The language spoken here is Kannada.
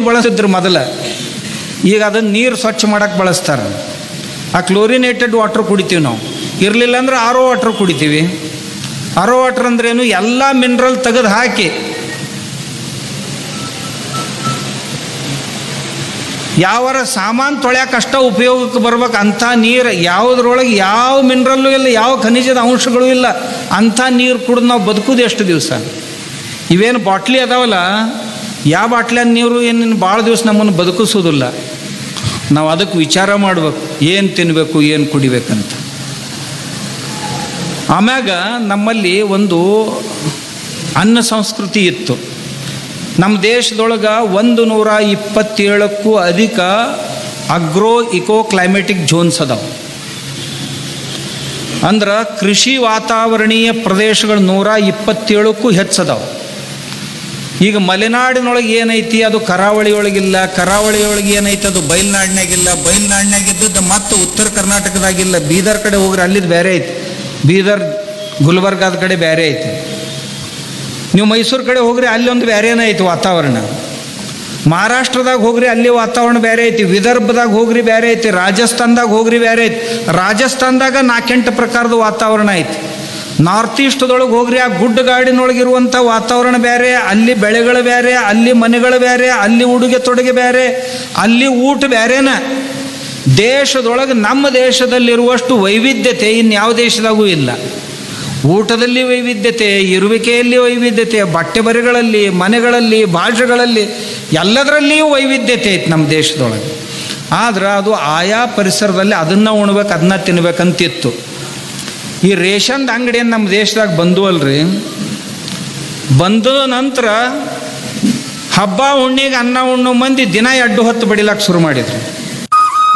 ಬಳಸ್ತಿದ್ರು ಮೊದಲ ಈಗ ಅದನ್ನು ನೀರು ಸ್ವಚ್ಛ ಮಾಡಕ್ಕೆ ಬಳಸ್ತಾರೆ ಆ ಕ್ಲೋರಿನೇಟೆಡ್ ವಾಟ್ರ್ ಕುಡಿತೀವಿ ನಾವು ಇರಲಿಲ್ಲ ಅಂದ್ರೆ ಆರೋ ವಾಟ್ರ್ ಕುಡಿತೀವಿ ಆರೋ ವಾಟ್ರ್ ಅಂದ್ರೇನು ಎಲ್ಲ ಮಿನರಲ್ ತೆಗೆದು ಹಾಕಿ ಯಾವರ ಸಾಮಾನು ತೊಳ್ಯಾಕ ಅಷ್ಟ ಉಪಯೋಗಕ್ಕೆ ಬರ್ಬೇಕು ಅಂಥ ನೀರು ಯಾವುದ್ರೊಳಗೆ ಯಾವ ಮಿನರಲ್ಲು ಇಲ್ಲ ಯಾವ ಖನಿಜದ ಅಂಶಗಳು ಇಲ್ಲ ಅಂಥ ನೀರು ಕುಡಿದು ನಾವು ಬದುಕುದು ಎಷ್ಟು ದಿವಸ ಇವೇನು ಬಾಟ್ಲಿ ಅದಾವಲ್ಲ ಯಾವ ಬಾಟ್ಲಿಯ ನೀರು ಏನು ಭಾಳ ದಿವಸ ನಮ್ಮನ್ನು ಬದುಕಿಸೋದಿಲ್ಲ ನಾವು ಅದಕ್ಕೆ ವಿಚಾರ ಮಾಡ್ಬೇಕು ಏನು ತಿನ್ನಬೇಕು ಏನು ಕುಡಿಬೇಕಂತ ಆಮ್ಯಾಗ ನಮ್ಮಲ್ಲಿ ಒಂದು ಅನ್ನ ಸಂಸ್ಕೃತಿ ಇತ್ತು ನಮ್ಮ ದೇಶದೊಳಗೆ ಒಂದು ನೂರ ಇಪ್ಪತ್ತೇಳಕ್ಕೂ ಅಧಿಕ ಅಗ್ರೋ ಇಕೋ ಕ್ಲೈಮೆಟಿಕ್ ಝೋನ್ಸ್ ಅದಾವೆ ಅಂದ್ರೆ ಕೃಷಿ ವಾತಾವರಣೀಯ ಪ್ರದೇಶಗಳು ನೂರ ಇಪ್ಪತ್ತೇಳಕ್ಕೂ ಹೆಚ್ಚದಾವೆ ಈಗ ಮಲೆನಾಡಿನೊಳಗೆ ಏನೈತಿ ಅದು ಕರಾವಳಿ ಒಳಗಿಲ್ಲ ಕರಾವಳಿ ಒಳಗೆ ಏನೈತಿ ಅದು ಬಯಲ್ನಾಡಿನಾಗಿಲ್ಲ ಬಯಲ್ನಾಡಿನಾಗ ಇದ್ದದ್ದು ಮತ್ತು ಉತ್ತರ ಕರ್ನಾಟಕದಾಗಿಲ್ಲ ಬೀದರ್ ಕಡೆ ಹೋಗ್ರಿ ಅಲ್ಲಿದ್ದು ಬೇರೆ ಐತಿ ಬೀದರ್ ಗುಲ್ಬರ್ಗಾದ ಕಡೆ ಬೇರೆ ಐತಿ ನೀವು ಮೈಸೂರು ಕಡೆ ಹೋಗ್ರಿ ಅಲ್ಲಿ ಒಂದು ಬೇರೆನೇ ಐತಿ ವಾತಾವರಣ ಮಹಾರಾಷ್ಟ್ರದಾಗ ಹೋಗ್ರಿ ಅಲ್ಲಿ ವಾತಾವರಣ ಬೇರೆ ಐತಿ ವಿದರ್ಭದಾಗ ಹೋಗ್ರಿ ಬೇರೆ ಐತಿ ರಾಜಸ್ಥಾನದಾಗ ಹೋಗ್ರಿ ಬೇರೆ ಐತಿ ರಾಜಸ್ಥಾನದಾಗ ನಾಲ್ಕೆಂಟು ಪ್ರಕಾರದ ವಾತಾವರಣ ಐತಿ ನಾರ್ತ್ ಈಸ್ಟ್ದೊಳಗೆ ಹೋಗ್ರಿ ಆ ಗುಡ್ಡ ಗಾಡಿನೊಳಗಿರುವಂಥ ವಾತಾವರಣ ಬೇರೆ ಅಲ್ಲಿ ಬೆಳೆಗಳು ಬೇರೆ ಅಲ್ಲಿ ಮನೆಗಳು ಬೇರೆ ಅಲ್ಲಿ ಉಡುಗೆ ತೊಡುಗೆ ಬೇರೆ ಅಲ್ಲಿ ಊಟ ಬೇರೆನ ದೇಶದೊಳಗೆ ನಮ್ಮ ದೇಶದಲ್ಲಿರುವಷ್ಟು ವೈವಿಧ್ಯತೆ ಇನ್ಯಾವ ದೇಶದಾಗೂ ಇಲ್ಲ ಊಟದಲ್ಲಿ ವೈವಿಧ್ಯತೆ ಇರುವಿಕೆಯಲ್ಲಿ ವೈವಿಧ್ಯತೆ ಬಟ್ಟೆ ಬರೆಗಳಲ್ಲಿ ಮನೆಗಳಲ್ಲಿ ಭಾಷೆಗಳಲ್ಲಿ ಎಲ್ಲದರಲ್ಲಿಯೂ ವೈವಿಧ್ಯತೆ ಐತೆ ನಮ್ಮ ದೇಶದೊಳಗೆ ಆದ್ರೆ ಅದು ಆಯಾ ಪರಿಸರದಲ್ಲಿ ಅದನ್ನು ಉಣ್ಬೇಕು ಅದನ್ನ ತಿನ್ಬೇಕಂತಿತ್ತು ಈ ರೇಷನ್ದ ಅಂಗಡಿಯನ್ನು ನಮ್ಮ ದೇಶದಾಗ ಬಂದು ಅಲ್ರಿ ಬಂದ ನಂತರ ಹಬ್ಬ ಹುಣ್ಣಿಗೆ ಅನ್ನ ಉಣ್ಣು ಮಂದಿ ದಿನ ಎಡ್ಡು ಹೊತ್ತು ಬಡಿಲಕ್ಕೆ ಶುರು ಮಾಡಿದ್ರು